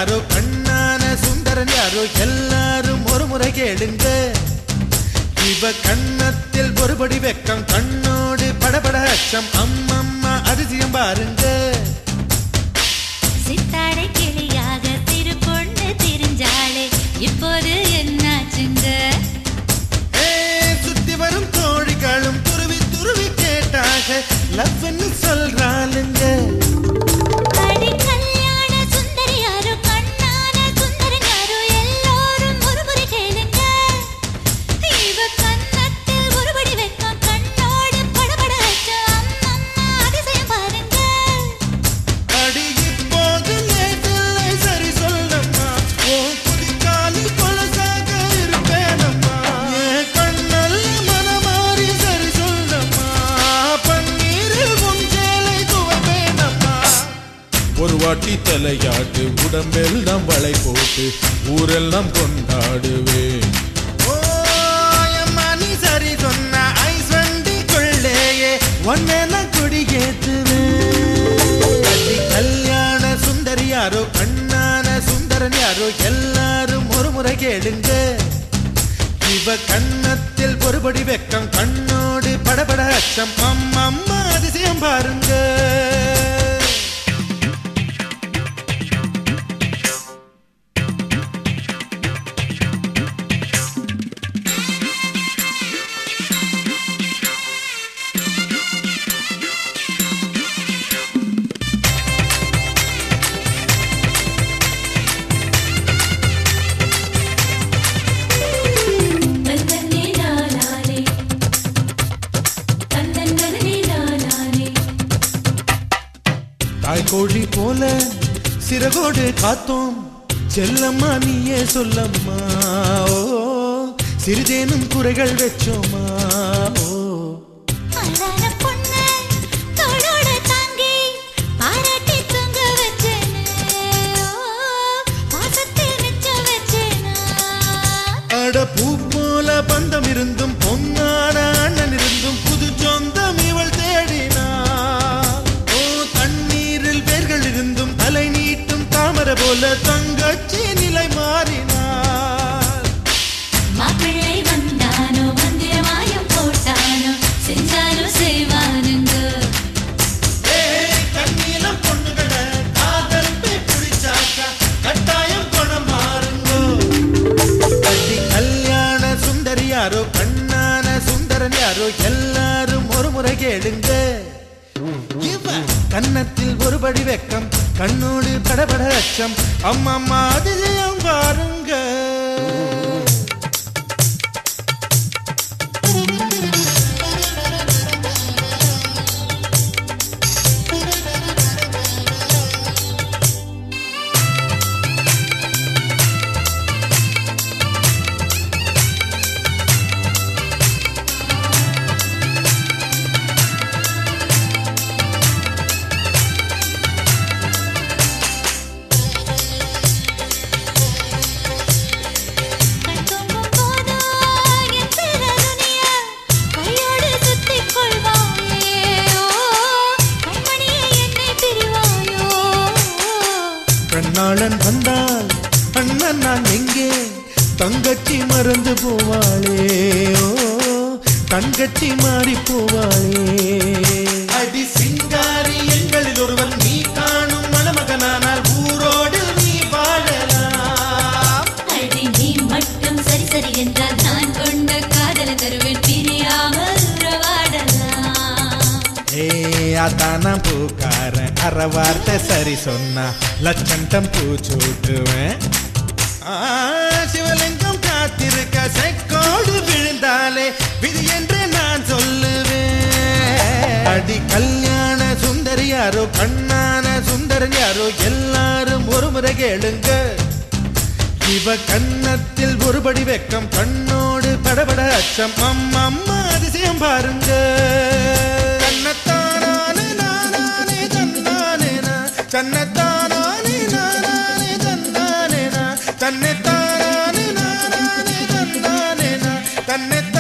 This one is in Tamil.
யாரோ கண்ணான சுந்தரன் யாரோ எல்லாரும் ஒரு முறை கேளுங்க இவ கண்ணத்தில் ஒருபடி வெக்கம் கண்ணோடு படபட அச்சம் அம்மம்மா அதிசயம் பாருங்க சித்தாடை கிளியாக திரு பொண்ணு திரிஞ்சாளே இப்போது என்னாச்சுங்க ஏ, சுத்தி வரும் தோழிகளும் துருவி துருவி கேட்டாக லவ்னு சொல்றாளுங்க அடி கல்யாண சுந்தரி யாரோ கண்ணான சுந்தரன் யாரோ எல்லோரும் ஒருமுறை கேளுங்க இவ கன்னத்தில் ஒருபடி வெக்கம் கண்ணோடு படபட அச்சம் அம்மம்மா அதிசயம் பாருங்க அடி இப்போது நேற்றில்லை சரி சொல்லம்மா உன் குதிக்காலில் கொலசாக இருப்பேனம்மா என் கண்ணல் மனமாறி சரி சொல்லம்மா பன்னீரில் உன் சேலை துவப்பேனம்மா ஒரு வாட்டி தலையாட்டு உடம்பெல்லாம் வளை போட்டு ஊரெல்லாம் கொண்டாடுவேன் நீ சரி சொன்ன ஐஸ் வண்டிக்குள்ளேயே ஒன்னெல்லாம் கொடியேத்துவேன் கல்யாண சுந்தரி யாரோ கண்ணான சுந்தரன் யாரோ எல்லாரும் ஒரு முறை கேளுங்க இவ கண்ணத்தில் ஒருபடி வெக்கம் கண்ணோடு படபட அச்சம் அம்மம்மா அதிசயம் பாருங்க தன்னே நானானே தன்னே நானானே தாய்கோழி போல சிறகோடு காத்தோம் செல்லம்மா நீயே சொல்லம்மா ஓ சிறிதேனும் குறைகள் வச்சோமா ஓ அழகான பொண்ணு தோளோட தாங்கி பாராட்டி தூங்க வச்சேனே பாசத்தில் மிச்ச வச்சேனா அட பூ போல பந்தம் இருந்தும் பொன்னான அண்ணன் இருந்தும் புது சொந்தம் இவள் தேடினாள் ஓ தண்ணீரில் வேர்கள் இருந்தும் தலை நீட்டும் தாமரை போல தங்கச்சி நிலை மாறினாள் மாப்பிள்ளை வந்தானோ மந்திரமாயம் போட்டானோ செஞ்சாலும் செய்வானுங்க ஏய், கண்ணீலம் பொண்ணுகளை காதல் போய் பிடிச்சாக்கா கட்டாயம் குணம் மாறுங்கோ. கட்டி கல்யாண சுந்தரி யாரோ கண்ணான சுந்தரன் யாரோ எல்லாரும் ஒரு முறை கேளுங்க இவ கன்னத்தில் ஒருபடி வெக்கம் கண்ணோடு படபட அச்சம் அம்மம்மா அதிசயம் பாருங்க கண் தூங்கும் போதோ என் சிறகுனிய கையோடு சுத்திக் கொள்வாயே ஓ கண்மணியே என்னை பிரிவாயோ கண்ணாளன் வந்தால் அண்ணன் நான் எங்கே தங்கச்சி மறந்து போவாளே ஓ தங்கச்சி மாறி போவாளே அடி சிங்காரி எங்களில் ஒருவன் நீ காணும் மணமகனானால் ஊரோடு நீ வாழலாம் அடி நீ மட்டும் சரி சரி என்றால் நான் கொண்ட காதலை தருவேன் பிரியாமல் உறவாடலாம் ஏ அதான பூக்காரன் அரை வார்த்தை சரி சொன்னா லட்சண்டம் பூ சூட்டுவேன் ஆ, சிவலிங்கம் காத்திருக்க செக்கோடு விழுந்தாலே விதி என்று நான் சொல்லுவேன் அடி கல்யாண சுந்தரி யாரோ கண்ணான சுந்தரன் யாரோ எல்லாரும் ஒரு முறை கேளுங்க இவ கன்னத்தில் ஒருபடி வெக்கம் கண்ணோடு படபட அச்சம் அம்மம்மா அதிசயம் பாருங்க கண்ணத்தானானே நானானே தன்னானே நான் சன்னத்தானானே நானானே தன்னானே நான் தன்னைத்தானானே நானானே தன்னானே நான் தன்னை